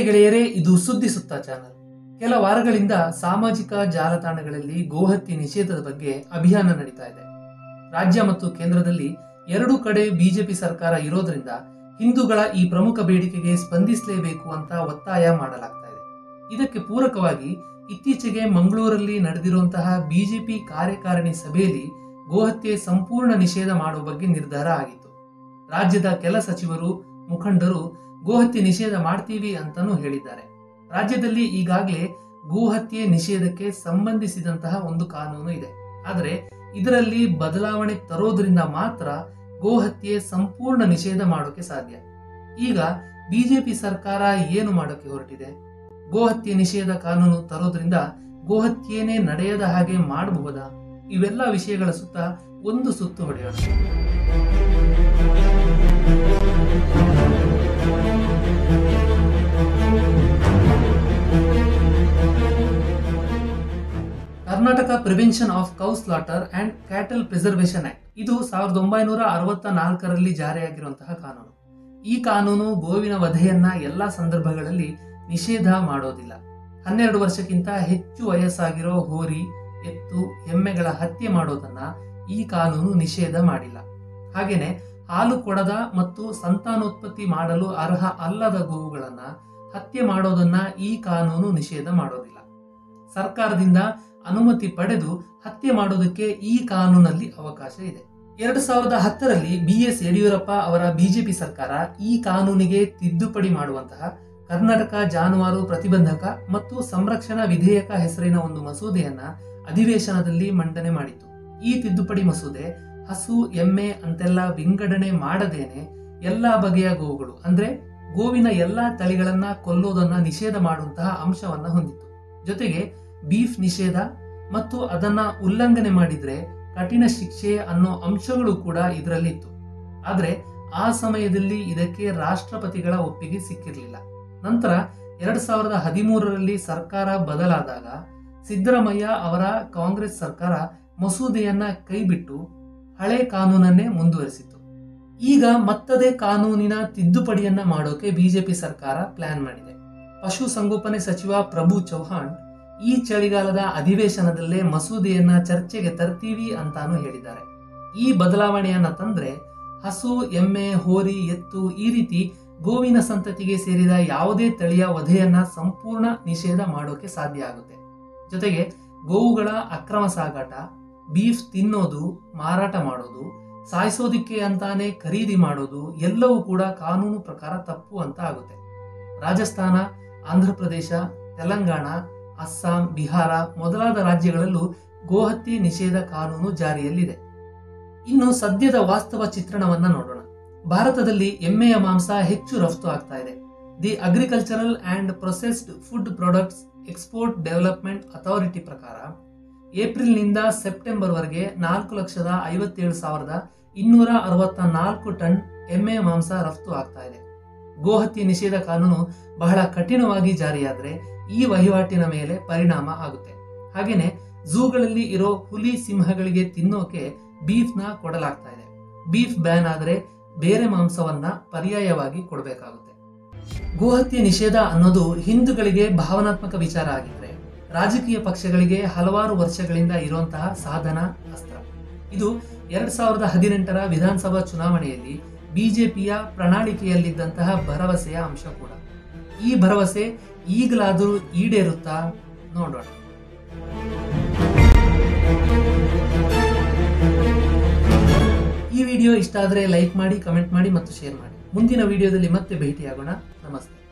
ಗೆಳೆಯರೇ ಇದು ಸುದ್ದಿ ಸುತ್ತ ಚಾನಲ್ ಕೆಲ ವಾರಗಳಿಂದ ಸಾಮಾಜಿಕ ಜಾಲತಾಣಗಳಲ್ಲಿ ಗೋಹತ್ಯೆ ನಿಷೇಧದ ಬಗ್ಗೆ ಅಭಿಯಾನ ನಡೀತಾ ಇದೆ ರಾಜ್ಯ ಮತ್ತು ಕೇಂದ್ರದಲ್ಲಿ ಎರಡು ಕಡೆ ಬಿಜೆಪಿ ಸರ್ಕಾರ ಇರೋದ್ರಿಂದ ಹಿಂದೂಗಳ ಈ ಪ್ರಮುಖ ಬೇಡಿಕೆಗೆ ಸ್ಪಂದಿಸಲೇಬೇಕು ಅಂತ ಒತ್ತಾಯ ಮಾಡಲಾಗ್ತಾ ಇದೆ ಇದಕ್ಕೆ ಪೂರಕವಾಗಿ ಇತ್ತೀಚೆಗೆ ಮಂಗಳೂರಲ್ಲಿ ನಡೆದಿರುವಂತಹ ಬಿಜೆಪಿ ಕಾರ್ಯಕಾರಿಣಿ ಸಭೆಯಲ್ಲಿ ಗೋಹತ್ಯೆ ಸಂಪೂರ್ಣ ನಿಷೇಧ ಮಾಡುವ ಬಗ್ಗೆ ನಿರ್ಧಾರ ಆಗಿತ್ತು ರಾಜ್ಯದ ಕೆಲ ಸಚಿವರು ಮುಖಂಡರು ಗೋಹತ್ಯೆ ನಿಷೇಧ ಮಾಡ್ತೀವಿ ಅಂತಾನೂ ಹೇಳಿದ್ದಾರೆ ರಾಜ್ಯದಲ್ಲಿ ಈಗಾಗಲೇ ಗೋಹತ್ಯೆ ನಿಷೇಧಕ್ಕೆ ಸಂಬಂಧಿಸಿದಂತಹ ಒಂದು ಕಾನೂನು ಇದೆ ಆದರೆ ಇದರಲ್ಲಿ ಬದಲಾವಣೆ ತರೋದ್ರಿಂದ ಮಾತ್ರ ಗೋಹತ್ಯೆ ಸಂಪೂರ್ಣ ನಿಷೇಧ ಮಾಡೋಕೆ ಸಾಧ್ಯ ಈಗ ಬಿಜೆಪಿ ಸರ್ಕಾರ ಏನು ಮಾಡೋಕೆ ಹೊರಟಿದೆ ಗೋಹತ್ಯೆ ನಿಷೇಧ ಕಾನೂನು ತರೋದ್ರಿಂದ ಗೋಹತ್ಯೆನೇ ನಡೆಯದ ಹಾಗೆ ಮಾಡಬಹುದಾ ಇವೆಲ್ಲ ವಿಷಯಗಳ ಸುತ್ತ ಒಂದು ಸುತ್ತು ಹೊಡೆಯೋಣ Karnataka prevention of cow slaughter and cattle preservation act ಇದು ಸಾವಿರದ ಒಂಬೈನೂರ ಅರವತ್ತ ನಾಲ್ಕರಲ್ಲಿ ಜಾರಿಯಾಗಿರುವಂತಹ ಕಾನೂನು ಈ ಕಾನೂನು ಗೋವಿನ ವಧೆಯನ್ನ ಎಲ್ಲಾ ಸಂದರ್ಭಗಳಲ್ಲಿ ನಿಷೇಧ ಮಾಡೋದಿಲ್ಲ ಹನ್ನೆರಡು ವರ್ಷಕ್ಕಿಂತ ಹೆಚ್ಚು ವಯಸ್ಸಾಗಿರೋ ಹೋರಿ ಎತ್ತು ಎಮ್ಮೆಗಳ ಹತ್ಯೆ ಮಾಡೋದನ್ನ ಈ ಕಾನೂನು ನಿಷೇಧ ಮಾಡಿಲ್ಲ ಹಾಗೇನೆ ಹಾಲು ಕೊಡದ ಮತ್ತು ಸಂತಾನೋತ್ಪತ್ತಿ ಮಾಡಲು ಅರ್ಹ ಅಲ್ಲದ ಗೋವುಗಳನ್ನ ಹತ್ಯೆ ಮಾಡೋದನ್ನ ಈ ಕಾನೂನು ನಿಷೇಧ ಮಾಡೋದಿಲ್ಲ ಸರ್ಕಾರದಿಂದ ಅನುಮತಿ ಪಡೆದು ಹತ್ಯೆ ಮಾಡೋದಕ್ಕೆ ಈ ಕಾನೂನಲ್ಲಿ ಅವಕಾಶ ಇದೆ ಎರಡು ಸಾವಿರದ ಹತ್ತರಲ್ಲಿ ಬಿ ಎಸ್ ಯಡಿಯೂರಪ್ಪ ಅವರ ಬಿಜೆಪಿ ಸರ್ಕಾರ ಈ ಕಾನೂನಿಗೆ ತಿದ್ದುಪಡಿ ಮಾಡುವಂತಹ ಕರ್ನಾಟಕ ಜಾನುವಾರು ಪ್ರತಿಬಂಧಕ ಮತ್ತು ಸಂರಕ್ಷಣಾ ವಿಧೇಯಕ ಹೆಸರಿನ ಒಂದು ಮಸೂದೆಯನ್ನ ಅಧಿವೇಶನದಲ್ಲಿ ಮಂಡನೆ ಮಾಡಿತು ಈ ತಿದ್ದುಪಡಿ ಮಸೂದೆ ಹಸು ಎಮ್ಮೆ ಅಂತೆಲ್ಲ ವಿಂಗಡಣೆ ಮಾಡದೇನೆ ಎಲ್ಲಾ ಬಗೆಯ ಗೋವುಗಳು ಅಂದ್ರೆ ಗೋವಿನ ಎಲ್ಲಾ ತಳಿಗಳನ್ನ ಕೊಲ್ಲೋದನ್ನ ನಿಷೇಧ ಮಾಡುವಂತಹ ಅಂಶವನ್ನ ಹೊಂದಿತ್ತು ಜೊತೆಗೆ ಬೀಫ್ ನಿಷೇಧ ಮತ್ತು ಅದನ್ನ ಉಲ್ಲಂಘನೆ ಮಾಡಿದ್ರೆ ಕಠಿಣ ಶಿಕ್ಷೆ ಅನ್ನೋ ಅಂಶಗಳು ಕೂಡ ಇದರಲ್ಲಿತ್ತು ಆದ್ರೆ ಆ ಸಮಯದಲ್ಲಿ ಇದಕ್ಕೆ ರಾಷ್ಟ್ರಪತಿಗಳ ಒಪ್ಪಿಗೆ ಸಿಕ್ಕಿರಲಿಲ್ಲ ನಂತರ ಎರಡ್ ಸಾವಿರದ ಹದಿಮೂರರಲ್ಲಿ ಸರ್ಕಾರ ಬದಲಾದಾಗ ಸಿದ್ದರಾಮಯ್ಯ ಅವರ ಕಾಂಗ್ರೆಸ್ ಸರ್ಕಾರ ಮಸೂದೆಯನ್ನ ಕೈಬಿಟ್ಟು ಹಳೆ ಕಾನೂನನ್ನೇ ಮುಂದುವರಿಸಿತು ಈಗ ಮತ್ತದೇ ಕಾನೂನಿನ ತಿದ್ದುಪಡಿಯನ್ನ ಮಾಡೋಕೆ ಬಿಜೆಪಿ ಸರ್ಕಾರ ಪ್ಲಾನ್ ಮಾಡಿದೆ ಪಶು ಸಂಗೋಪನೆ ಸಚಿವ ಪ್ರಭು ಚೌಹಾಣ್ ಈ ಚಳಿಗಾಲದ ಅಧಿವೇಶನದಲ್ಲೇ ಮಸೂದೆಯನ್ನ ಚರ್ಚೆಗೆ ತರ್ತೀವಿ ಅಂತಾನು ಹೇಳಿದ್ದಾರೆ ಈ ಬದಲಾವಣೆಯನ್ನ ತಂದ್ರೆ ಹಸು ಎಮ್ಮೆ ಹೋರಿ ಎತ್ತು ಈ ರೀತಿ ಗೋವಿನ ಸಂತತಿಗೆ ಸೇರಿದ ಯಾವುದೇ ತಳಿಯ ವಧೆಯನ್ನ ಸಂಪೂರ್ಣ ನಿಷೇಧ ಮಾಡೋಕೆ ಸಾಧ್ಯ ಆಗುತ್ತೆ ಜೊತೆಗೆ ಗೋವುಗಳ ಅಕ್ರಮ ಸಾಗಾಟ ಬೀಫ್ ತಿನ್ನೋದು ಮಾರಾಟ ಮಾಡೋದು ಸಾಯಿಸೋದಿಕ್ಕೆ ಅಂತಾನೆ ಖರೀದಿ ಮಾಡೋದು ಎಲ್ಲವೂ ಕೂಡ ಕಾನೂನು ಪ್ರಕಾರ ತಪ್ಪು ಅಂತ ಆಗುತ್ತೆ ರಾಜಸ್ಥಾನ ಆಂಧ್ರಪ್ರದೇಶ ತೆಲಂಗಾಣ ಅಸ್ಸಾಂ ಬಿಹಾರ ಮೊದಲಾದ ರಾಜ್ಯಗಳಲ್ಲೂ ಗೋಹತ್ಯೆ ನಿಷೇಧ ಕಾನೂನು ಜಾರಿಯಲ್ಲಿದೆ ಇನ್ನು ಸದ್ಯದ ವಾಸ್ತವ ಚಿತ್ರಣವನ್ನ ನೋಡೋಣ ಭಾರತದಲ್ಲಿ ಎಮ್ಮೆಯ ಮಾಂಸ ಹೆಚ್ಚು ರಫ್ತು ಆಗ್ತಾ ಇದೆ the agricultural and processed food products export development authority ಪ್ರಕಾರ ಏಪ್ರಿಲ್ನಿಂದ ಸೆಪ್ಟೆಂಬರ್ ವರೆಗೆ ನಾಲ್ಕು ಲಕ್ಷದ ಐವತ್ತೇಳು ಸಾವಿರದ ಇನ್ನೂರ ಅರವತ್ತ ನಾಲ್ಕು ಟನ್ ಎಮ್ಮೆಯ ಮಾಂಸ ರಫ್ತು ಆಗ್ತಾ ಇದೆ ಗೋಹತ್ಯೆ ನಿಷೇಧ ಕಾನೂನು ಬಹಳ ಕಠಿಣವಾಗಿ ಜಾರಿಯಾದ್ರೆ ಈ ವಹಿವಾಟಿನ ಮೇಲೆ ಪರಿಣಾಮ ಆಗುತ್ತೆ ಹಾಗೇನೆ ಝೂಗಳಲ್ಲಿ ಇರೋ ಹುಲಿ ಸಿಂಹಗಳಿಗೆ ತಿನ್ನೋಕೆ ಬೀಫ್ ನ ಕೊಡಲಾಗ್ತಾ ಇದೆ ಬೀಫ್ ಬ್ಯಾನ್ ಆದ್ರೆ ಬೇರೆ ಮಾಂಸವನ್ನ ಪರ್ಯಾಯವಾಗಿ ಕೊಡಬೇಕಾಗುತ್ತೆ ಗೋಹತ್ಯೆ ನಿಷೇಧ ಅನ್ನೋದು ಹಿಂದೂಗಳಿಗೆ ಭಾವನಾತ್ಮಕ ವಿಚಾರ ಆಗಿದ್ರೆ ರಾಜಕೀಯ ಪಕ್ಷಗಳಿಗೆ ಹಲವಾರು ವರ್ಷಗಳಿಂದ ಇರುವಂತಹ ಸಾಧನ ಅಸ್ತ್ರ ಇದು ಎರಡ್ ಸಾವಿರದ ಹದಿನೆಂಟರ ವಿಧಾನಸಭಾ ಚುನಾವಣೆಯಲ್ಲಿ ಬಿಜೆಪಿಯ ಪ್ರಣಾಳಿಕೆಯಲ್ಲಿದ್ದಂತಹ ಭರವಸೆಯ ಅಂಶ ಕೂಡ ಈ ಭರವಸೆ ಈಗಲಾದರೂ ಈಡೇರುತ್ತಾ ನೋಡೋಣ ಈ ವಿಡಿಯೋ ಇಷ್ಟ ಆದರೆ ಲೈಕ್ ಮಾಡಿ ಕಮೆಂಟ್ ಮಾಡಿ ಮತ್ತು ಶೇರ್ ಮಾಡಿ ಮುಂದಿನ ವಿಡಿಯೋದಲ್ಲಿ ಮತ್ತೆ ಭೇಟಿಯಾಗೋಣ ನಮಸ್ತೆ